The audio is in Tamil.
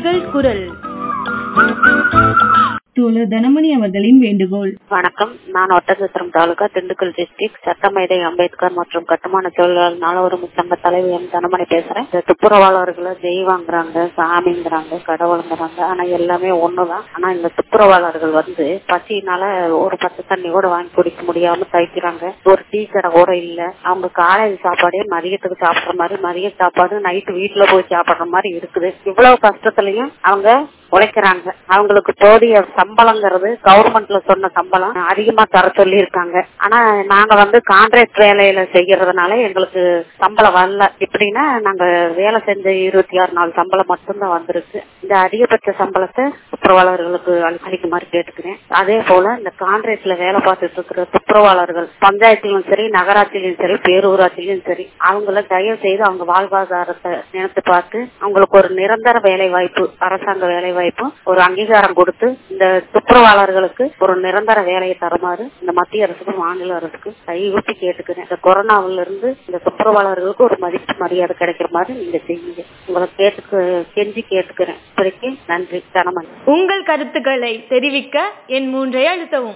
உழவர்கள் குரல் தோழர் தனமணி அவர்களின் வேண்டுகோள் வணக்கம் நான் ஒட்டச்சத்திரம் தாலுகா திண்டுக்கல் டிஸ்ட்ரிக்ட் சட்டமேதை அம்பேத்கர் மற்றும் கட்டுமான தொழிலாளர் நலவரும் சங்க தலைவி எம் தனமணி பேசுறேன் இந்த துப்புரவாளர்களை தெய்வங்கிறாங்க சாமிங்கிறாங்க கடவுளுங்கிறாங்க ஆனா எல்லாமே ஒண்ணுதான் ஆனா இந்த துப்புரவாளர்கள் வந்து பசினால ஒரு பத்து தண்ணி கூட வாங்கி குடிக்க முடியாம தவிக்கிறாங்க ஒரு டீ கடை கூட இல்ல அவங்க காலையில் சாப்பாடே மதியத்துக்கு சாப்பிடுற மாதிரி மதிய சாப்பாடு நைட்டு வீட்டுல போய் சாப்பிடுற மாதிரி இருக்குது இவ்வளவு கஷ்டத்துலயும் அவங்க உழைக்கிறாங்க அவங்களுக்கு போதிய சம்பளங்கிறது கவர்மெண்ட்ல சொன்ன சம்பளம் அதிகமா தர சொல்லி இருக்காங்க ஆனா நாங்க வந்து கான்ட்ராக்ட் வேலையில செய்யறதுனால எங்களுக்கு சம்பளம் வரல இப்படின்னா நாங்க வேலை செஞ்ச இருபத்தி ஆறு நாள் சம்பளம் மட்டும்தான் வந்திருக்கு இந்த அதிகபட்ச சம்பளத்தை துப்புரவாளர்களுக்கு அளிக்குமாறு கேட்டுக்கிறேன் அதே போல இந்த கான்ட்ராக்ட்ல வேலை பார்த்துட்டு இருக்கிற துப்புரவாளர்கள் பஞ்சாயத்திலும் சரி நகராட்சியிலும் சரி பேரூராட்சியிலும் சரி அவங்கள தயவு செய்து அவங்க வாழ்வாதாரத்தை நினைத்து பார்த்து அவங்களுக்கு ஒரு நிரந்தர வேலை வாய்ப்பு அரசாங்க வேலை வாய்ப்பும் ஒரு அங்கீகாரம் கொடுத்து இந்த துப்புரவாளர்களுக்கு ஒரு நிரந்தர வேலையை தருமாறு இந்த மத்திய அரசுக்கும் மாநில அரசுக்கும் கைகூட்டி கேட்டுக்கிறேன் இந்த கொரோனாவில இருந்து இந்த துப்புரவாளர்களுக்கு ஒரு மதிப்பு மரியாதை கிடைக்கிற மாதிரி நீங்க செய்யுங்க உங்களை கேட்டுக்கு கெஞ்சி கேட்டுக்கிறேன் இப்படிக்கு நன்றி தனமன் உங்கள் கருத்துக்களை தெரிவிக்க என் மூன்றை அழுத்தவும்